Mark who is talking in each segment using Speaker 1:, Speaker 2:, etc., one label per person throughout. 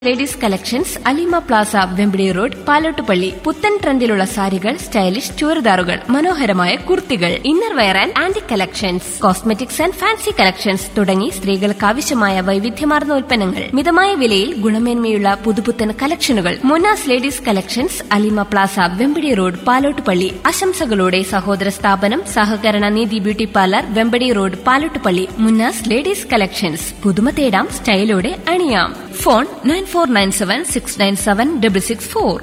Speaker 1: Ladies collections Alima plaza Vempidi road Palottupalli പുത്തൻ ട്രെൻഡിലുള്ള സാരികൾ സ്റ്റൈലിഷ് ചുരിദാറുകൾ മനോഹരമായ കുർത്തികൾ inner wear and aunty collections cosmetics and fancy collections തുടങ്ങി സ്ത്രീകൾക്ക് ആവശ്യമായ വൈവിധ്യമാർന്ന ഉൽപ്പന്നങ്ങൾ മിതമായ വിലയിൽ ഗുണമേന്മയുള്ള പുതുപുത്തൻ കളക്ഷനുകൾ Monas ladies collections Alima plaza Vempadi road Palottupalli ആശംസകളോടെ സഹോദര സ്ഥാപനം സഹകരണ നീതി beauty parlour Vempadi road Palottupalli Munnas ladies collections പുതുമ തേടാം സ്റ്റൈലോടെ അണിയാം phone nine four nine seven six nine seven double six four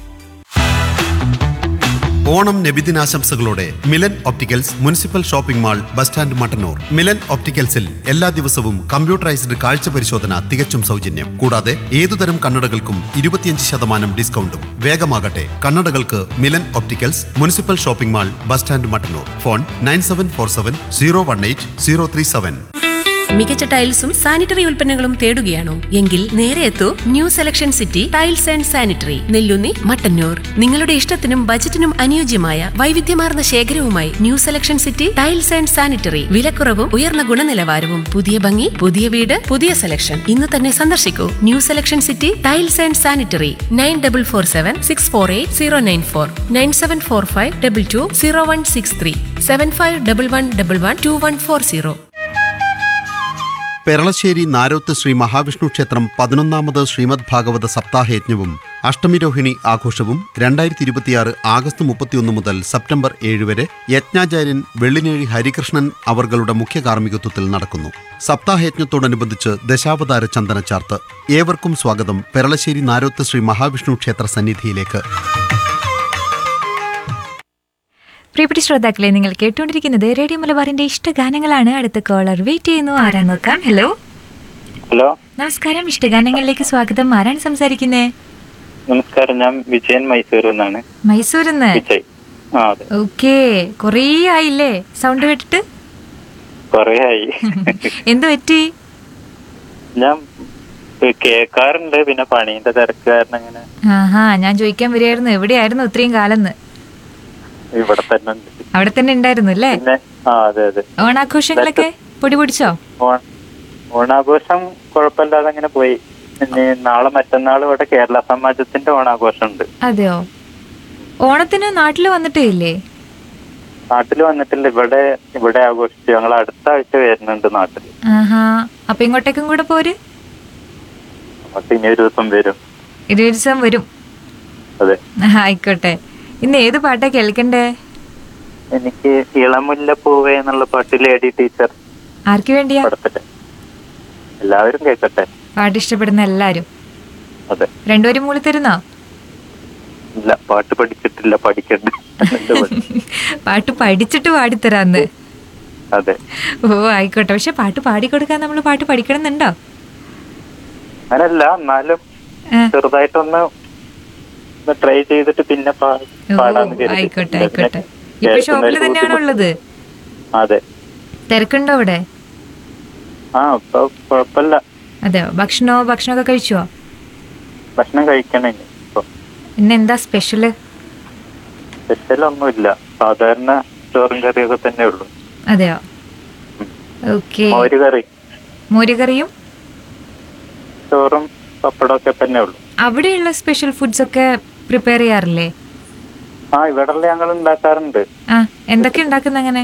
Speaker 2: Onam നബിദിനാശംസകളോടെ Milan opticals municipal shopping mall bus stand Mattannur Milan ഒപ്റ്റിക്കൽസിൽ എല്ലാ ദിവസവും കമ്പ്യൂട്ടറൈസ്ഡ് കാഴ്ച പരിശോധന തികച്ചും സൗജന്യം കൂടാതെ ഏതുതരം കണ്ണടകൾക്കും ഇരുപത്തിയഞ്ച് ശതമാനം ഡിസ്കൗണ്ടും വേഗമാകട്ടെ കണ്ണടകൾക്ക് Milan opticals municipal shopping mall bus stand Mattannur phone nine seven four seven zero one eight zero three seven
Speaker 1: മികച്ച ടൈൽസും സാനിറ്ററി ഉൽപ്പന്നങ്ങളും തേടുകയാണോ എങ്കിൽ നേരെ എത്തൂ new selection city tiles and sanitary Nellunni Mattannur നിങ്ങളുടെ ഇഷ്ടത്തിനും ബജറ്റിനും അനുയോജ്യമായ വൈവിധ്യമാർന്ന ശേഖരവുമായി new selection city tiles and sanitary വിലക്കുറവും ഉയർന്ന ഗുണനിലവാരവും പുതിയ ഭംഗി പുതിയ വീട് പുതിയ സെലക്ഷൻ ഇന്ന് തന്നെ സന്ദർശിക്കൂ new selection city tiles and sanitary nine double four seven six four eight zero nine four nine seven four five double two zero one six three seven five double one double one two one four zero
Speaker 2: Peralassery Naroth Sri Mahavishnu ക്ഷേത്രം പതിനൊന്നാമത് ശ്രീമദ് ഭാഗവത സപ്താഹയജ്ഞവും അഷ്ടമിരോഹിണി ആഘോഷവും രണ്ടായിരത്തി ഇരുപത്തിയാറ് August മുപ്പത്തിയൊന്ന് മുതൽ September ഏഴ് വരെ യജ്ഞാചാര്യൻ വെള്ളിനേഴി ഹരികൃഷ്ണൻ അവർകളുടെ മുഖ്യ കാർമ്മികത്വത്തിൽ നടക്കുന്നു സപ്താഹയജ്ഞത്തോടനുബന്ധിച്ച് ദശാവതാര ചന്ദനച്ചാർത്ത് ഏവർക്കും സ്വാഗതം പെരളശ്ശേരി നാരോത്ത് ശ്രീ മഹാവിഷ്ണു ക്ഷേത്ര സന്നിധിയിലേക്ക്
Speaker 3: പ്രിയപ്പെട്ട ശ്രോതാക്കളെ നിങ്ങൾ കേട്ടുകൊണ്ടിരിക്കുന്നത് റേഡിയോ മലബാറിന്റെ ഇഷ്ടഗാനങ്ങളാണ് അടുത്ത കോളർ വെയിറ്റ് ചെയ്യുന്നു ആരാ നോക്കാം ഹലോ
Speaker 4: ഹലോ
Speaker 3: നമസ്കാരം ഇഷ്ടഗാനങ്ങളിലേക്ക് സ്വാഗതം ആരാണ് സംസാരിക്കുന്നേ
Speaker 4: നമസ്കാരം ഞാൻ വിജയൻ മൈസൂരിൽ നിന്നാണ്
Speaker 3: മൈസൂരിന്ന്
Speaker 4: വിജയ് ആ അതെ
Speaker 3: ഓക്കേ കൊറേ ആയില്ലേ സൗണ്ട് കേട്ടിട്ട്
Speaker 4: കൊറേ ആയി
Speaker 3: എന്ത് പറ്റി
Speaker 4: ഞാൻ കേൾക്കാറുണ്ട് പിന്നെ പണീന്റെ തിരക്ക് കാരണം അങ്ങനെ
Speaker 3: ആഹാ ഞാൻ ചോദിക്കാൻ വരികയായിരുന്നു എവിടെയായിരുന്നു ഇത്രയും കാലം
Speaker 4: ഇവിടെ തന്നെ ഉണ്ട്
Speaker 3: അവിടെ തന്നെ ഉണ്ടായിരുന്നു അല്ലേ
Speaker 4: പിന്നെ ആ അതെ അതെ
Speaker 3: ഓണാഘോഷങ്ങളൊക്കെ പൊടി പിടിച്ചോ
Speaker 4: ഓൺ ഓണാഘോഷം കുഴപ്പമില്ലാതെ അങ്ങനെ പോയി ഇനി നാളെ മറ്റന്നാൾ ഇവിടെ കേരള സമാജത്തിന്റെ ഓണാഘോഷം ഉണ്ട്
Speaker 3: അതെയോ ഓണത്തിന് നാട്ടിൽ വന്നിട്ടേ ഇല്ലേ
Speaker 4: നാട്ടിൽ വന്നിട്ടില്ല ഇവിടെ ഇവിടെ ആഘോഷിച്ചു ഞങ്ങൾ അടുത്ത ആഴ്ച വരുന്നുണ്ട് നാട്ടിൽ
Speaker 3: ആഹാ അപ്പൊ ഇങ്ങോട്ടേക്കും കൂടെ പോര്
Speaker 4: നമുക്ക് ഇനി ഒരു ദിവസം വരും
Speaker 3: ഇരുപത് ദിവസം വരും
Speaker 4: അതെ
Speaker 3: ആഹാ, ആയിക്കോട്ടെ ഇന്ന് ഏത് പാട്ടാ കേൾക്കണ്ടേ
Speaker 4: എനിക്ക് ഇളമുല്ല പൂവേ എന്നുള്ള പാട്ട് ലേഡി ടീച്ചർ
Speaker 3: ആർക്ക് വേണ്ടിയാ
Speaker 4: പടത്തില് എല്ലാവരും കേൾക്കട്ടെ
Speaker 3: പാട്ട് ഇഷ്ടപ്പെടുന്ന എല്ലാരും
Speaker 4: അതെ
Speaker 3: രണ്ടുപേരും മൂളി തരുന്നോ
Speaker 4: ഇല്ല പാട്ട് പഠിച്ചിട്ടില്ല പഠിക്കണ്ട എന്നിട്ട് പഠി-
Speaker 3: പാട്ട് പഠിച്ചിട്ട് പാടിത്തരാന്ന്
Speaker 4: അതെ
Speaker 3: ഓ ആയിക്കോട്ടെ പക്ഷെ പാട്ട് പാടിക്കൊടുക്കാൻ നമ്മൾ പാട്ട് പഠിക്കണമെന്നുണ്ടോ
Speaker 4: അങ്ങനല്ല എന്നാലും
Speaker 3: ആ,
Speaker 4: ചെറുതായിട്ടൊന്ന് ട്രൈ ചെയ്തിട്ട് പിന്നെ പാ-
Speaker 3: ഓ
Speaker 4: പാടാന്ന് കരുതി.
Speaker 3: ആയിക്കോട്ടെ
Speaker 4: പിന്നെ
Speaker 3: ആയിക്കോട്ടെ ഇപ്പൊ
Speaker 4: കേൾക്കുന്ന
Speaker 3: ഷോപ്പിൽ
Speaker 4: ഒരു
Speaker 3: തന്നെയാണോ
Speaker 4: ബുദ്ധിമുട്ട്.
Speaker 3: ഉള്ളത്
Speaker 4: അതെ
Speaker 3: തിരക്കുണ്ടോ അവിടെ
Speaker 4: ആ ഇപ്പൊ കുഴപ്പമില്ല
Speaker 3: അതെയോ ഭക്ഷണമോ ഭക്ഷണമൊക്കെ കഴിച്ചോ
Speaker 4: ഭക്ഷണം കഴിക്കണം ഇനി ഇപ്പൊ
Speaker 3: ഇന്ന് എന്താ സ്പെഷ്യല്
Speaker 4: സ്പെഷ്യൽ ഒന്നുമില്ല സാധാരണ ചോറും കറിയൊക്കെ തന്നെ ഉള്ളൂ
Speaker 3: അതെയോ ഓക്കെ
Speaker 4: മോര് കറി
Speaker 3: മോരുകറിയും
Speaker 4: ചോറും പപ്പടമൊക്കെ തന്നെ ഉള്ളൂ
Speaker 3: അവിടെയുള്ള സ്പെഷ്യൽ ഫുഡ്സ് ഒക്കെ പ്രിപ്പയർ ചെയ്യാറില്ലേ
Speaker 4: ആ ഇവിടെ ഞങ്ങൾ ഉണ്ടാക്കാറുണ്ട്
Speaker 3: ആ എന്തൊക്കെ ഉണ്ടാക്കുന്ന അങ്ങനെ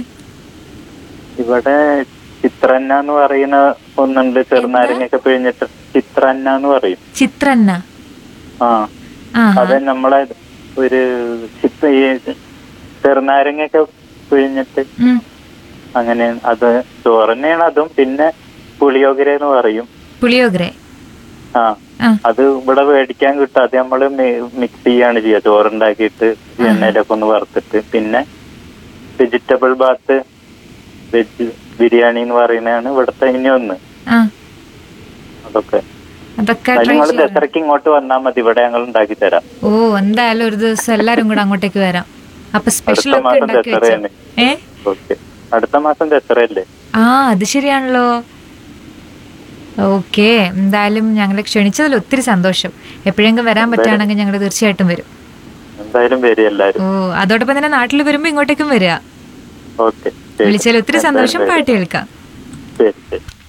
Speaker 4: ഇവിടെ ചിത്രന്ന എന്ന് പറയുന്ന ഒന്നുണ്ട് ചെറുനാരങ്ങയൊക്കെ പിഴിഞ്ഞിട്ട് ചിത്രന്ന എന്ന് പറയും
Speaker 3: ചിത്രന്ന
Speaker 4: ആ
Speaker 3: ആ
Speaker 4: അത് നമ്മളെ ഒരു ചിത്ര ഈ ചെറുനാരങ്ങയൊക്കെ പിഴിഞ്ഞിട്ട്
Speaker 3: ഉം.
Speaker 4: അങ്ങനെ അത് ചോറ് തന്നെയാണ് അതും പിന്നെ പുളിയോഗര എന്ന് പറയും
Speaker 3: പുളിയോഗരെ
Speaker 4: ആ
Speaker 3: ആ
Speaker 4: അത് ഇവിടെ മേടിക്കാൻ കിട്ടും അത് നമ്മള് മിക്സ് ചെയ്യാണ് ചെയ്യുക ചോറുണ്ടാക്കിയിട്ട് എണ്ണയിലൊക്കെ ഒന്ന് വറുത്തിട്ട് പിന്നെ വെജിറ്റബിൾ ബാത്ത് വെജ് ബിരിയാണി എന്ന് പറയുന്നതാണ് ഇവിടുത്തെ ഇനി ഒന്ന്
Speaker 3: ആ
Speaker 4: അതൊക്കെ
Speaker 3: അതൊക്കെ
Speaker 4: അത്
Speaker 3: ട്രൈ
Speaker 4: നിങ്ങൾ
Speaker 3: ചെയ്യണം
Speaker 4: ദസറയ്ക്ക് ഇങ്ങോട്ട് വന്നാൽ മതി ഇവിടെ ഞങ്ങൾ ഉണ്ടാക്കി തരാം
Speaker 3: ഓ എന്തായാലും ഒരു ദിവസം എല്ലാരും കൂടെ അങ്ങോട്ടേക്ക് വരാം അപ്പൊ സ്പെഷ്യൽ
Speaker 4: അടുത്ത
Speaker 3: ഒക്കെ
Speaker 4: മാസം
Speaker 3: ഉണ്ടാക്കി വെച്ചോ
Speaker 4: ദസറയാണ്
Speaker 3: ഏ
Speaker 4: ഓക്കെ അടുത്ത മാസം ദസറയല്ലേ
Speaker 3: ആ അത് ശരിയാണല്ലോ ഓക്കെ എന്തായാലും ഞങ്ങളെ ക്ഷണിച്ചതിൽ ഒത്തിരി സന്തോഷം എപ്പോഴെങ്കിലും വരാൻ പറ്റുകയാണെങ്കിൽ ഞങ്ങൾ തീർച്ചയായിട്ടും വരും
Speaker 4: എന്തായാലും വരും എല്ലാരും
Speaker 3: ഓ അതോടൊപ്പം തന്നെ നാട്ടിൽ വരുമ്പോ ഇങ്ങോട്ടേക്കും വരിക
Speaker 4: ഓക്കെ
Speaker 3: വിളിച്ചതിൽ ഒത്തിരി സന്തോഷം പാട്ട് കേൾക്കാം
Speaker 4: ശരി ശരി